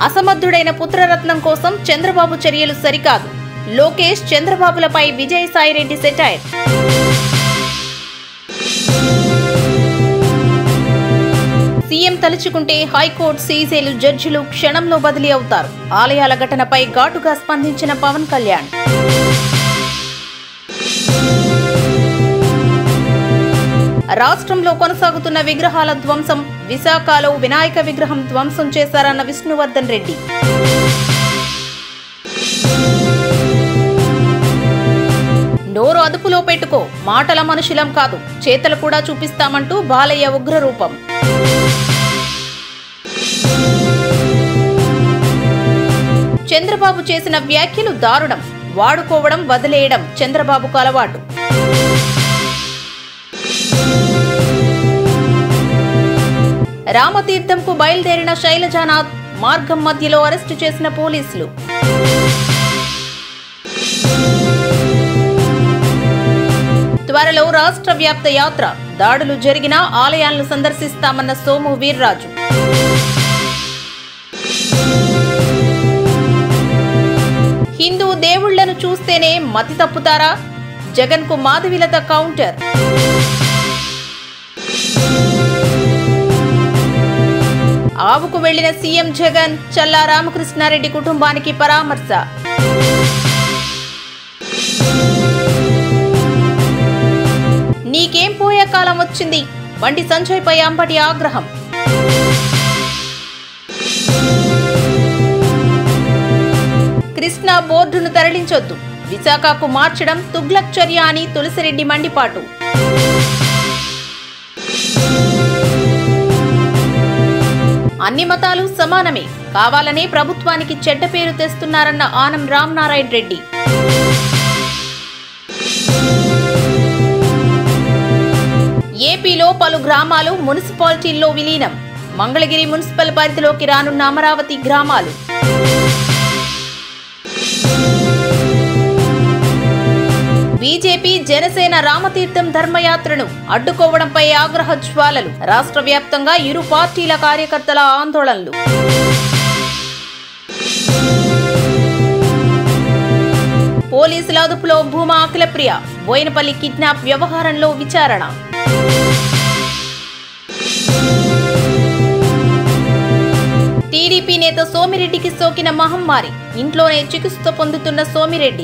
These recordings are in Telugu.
అసమర్థుడైన పుత్రరత్నం కోసం చంద్రబాబు చర్యలు సరికాదు లోకేష్ చంద్రబాబులపై విజయసాయిరెడ్డి సెటైర్ సీఎం తలుచుకుంటే హైకోర్టు సీజేలు జడ్జిలు క్షణంలో బదిలీ అవుతారు ఆలయాల ఘటనపై ఘాటుగా స్పందించిన పవన్ కళ్యాణ్ రాష్ట్రంలో కొనసాగుతున్న విగ్రహాల ధ్వంసం విశాఖలో వినాయక విగ్రహం ధ్వంసం చేశారన్న విష్ణువర్ధన్ రెడ్డి నోరు అదుపులో పెట్టుకో మాటల మనుషులం కాదు చేతలు కూడా చూపిస్తామంటూ బాలయ్య ఉగ్రరూపం చంద్రబాబు చేసిన వ్యాఖ్యలు దారుణం వాడుకోవడం వదిలేయడం చంద్రబాబుకు అలవాటు రామతీర్థంకు బయలుదేరిన శైలజానాథ్ మార్గం మధ్యలో అరెస్టు చేసిన పోలీసులు త్వరలో రాష్ట్ర వ్యాప్త యాత్ర దాడులు జరిగినా ఆలయాలను సందర్శిస్తామన్న సోము వీర్రాజు హిందూ దేవుళ్లను చూస్తేనే మతి తప్పుతారా జగన్ కు మాధవిలత కౌంటర్ ఆవుకు వెళ్లిన సీఎం జగన్ చల్లా రామకృష్ణారెడ్డి కుటుంబానికి పరామర్శ నీకేం పోయే కాలం వచ్చింది బండి సంజయ్ పై అంబటి ఆగ్రహం కృష్ణా బోర్డును తరలించొద్దు విశాఖకు మార్చడం తుగ్లక్ చర్య అని తులసిరెడ్డి మండిపాటు అన్ని మతాలు సమానమే కావాలనే ప్రభుత్వానికి చెడ్డ పేరు తెస్తున్నారన్న ఆనం రామనారాయణ రెడ్డి ఏపీలో పలు గ్రామాలు మున్సిపాలిటీల్లో విలీనం మంగళగిరి మున్సిపల్ పరిధిలోకి రానున్న అమరావతి గ్రామాలు బీజేపీ జనసేన రామతీర్థం ధర్మయాత్రను అడ్డుకోవడంపై ఆగ్రహ జ్వాలలు రాష్ట్ర వ్యాప్తంగా ఇరు పార్టీల కార్యకర్తల ఆందోళనలు పోలీసుల అదుపులో భూమా అఖిలప్రియ బోయినపల్లి కిడ్నాప్ వ్యవహారంలో విచారణ టీడీపీ నేత సోమిరెడ్డికి సోకిన మహమ్మారి ఇంట్లోనే చికిత్స పొందుతున్న సోమిరెడ్డి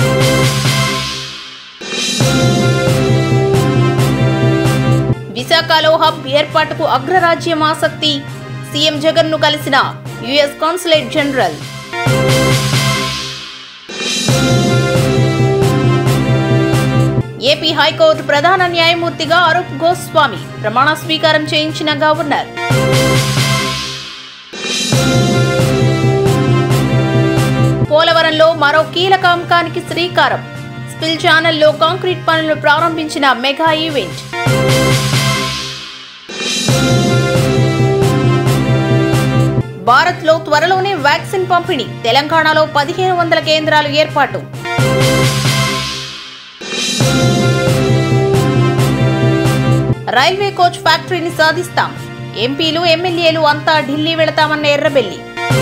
విశాఖలో హబ్ ఏర్పాటుకు అగ్రరాజ్యం ఆసక్తి సీఎం జగన్ ను కలిసిన US consulate general AP high court ప్రధాన న్యాయమూర్తిగా అరూప్ గోస్వామి ప్రమాణ స్వీకారం చేయించిన గవర్నర్ పోలవరంలో మరో కీలక అంకానికి శ్రీకారం స్పిల్ ఛానల్లో కాంక్రీట్ పనులు ప్రారంభించిన మెగా ఈవెంట్ భారత్లో త్వరలోనే వ్యాక్సిన్ పంపిణీ తెలంగాణలో పదిహేను వందల కేంద్రాలు ఏర్పాటు రైల్వే కోచ్ ఫ్యాక్టరీని సాధిస్తాం ఎంపీలు ఎమ్మెల్యేలు అంతా ఢిల్లీ వెళతామన్న ఎర్రబెల్లి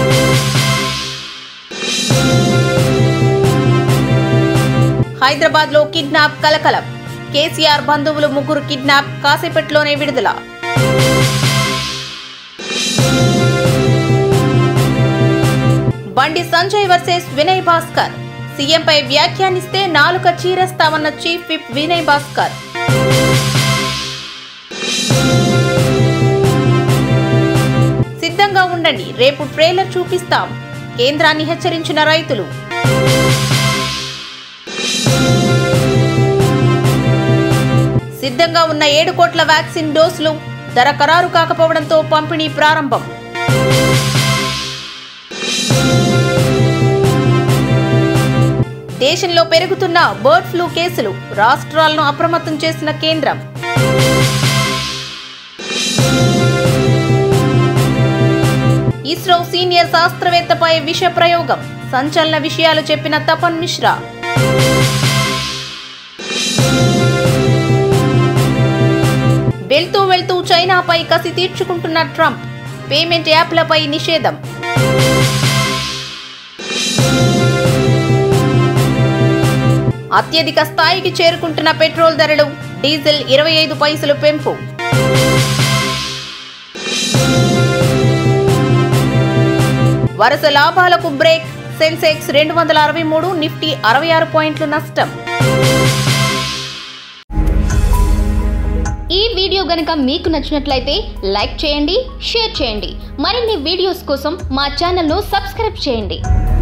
హైదరాబాద్ లో కిడ్నాప్ కలకలం కేసీఆర్ బంధువులు ముగ్గురు కిడ్నాప్ కాసేపట్లోనే విడుదల బండి సంజయ్ వర్సెస్ వినయ్ భాస్కర్ సీఎంపై వ్యాఖ్యానిస్తే నాలుక చీరేస్తామన్న చీఫ్ విప్ వినయ్ భాస్కర్ సిద్ధంగా ఉండండి రేపు ట్రైలర్ చూపిస్తాం కేంద్రాన్ని హెచ్చరించిన రైతులు సిద్ధంగా ఉన్న ఏడు కోట్ల వ్యాక్సిన్ డోసులు ధర ఖరారు కాకపోవడంతో పంపిణీ ప్రారంభం దేశంలో పెరుగుతున్న బర్డ్ ఫ్లూ కేసులు రాష్ట్రాలను అప్రమత్తం చేసిన కేంద్రం ఇస్రో సీనియర్ శాస్త్రవేత్తపై విష ప్రయోగం సంచలన విషయాలు చెప్పిన తపన్ మిశ్రా వెళ్తూ వెళ్తూ చైనాపై కసి తీర్చుకుంటున్న ట్రంప్ పేమెంట్ యాప్లపై నిషేధం అత్యధిక స్థాయికి చేరుకుంటున్న పెట్రోల్ ధరలు డీజిల్ ఇరవై ఐదు పైసలు పెంపు వరుస లాభాలకు బ్రేక్ సెన్సెక్స్ రెండు వందల అరవై మూడు నిఫ్టీ అరవై ఆరు పాయింట్లు నష్టం ఈ వీడియో గనుక మీకు నచ్చినట్లయితే లైక్ చేయండి షేర్ చేయండి మరిన్ని వీడియోస్ కోసం మా ఛానల్ను సబ్స్క్రైబ్ చేయండి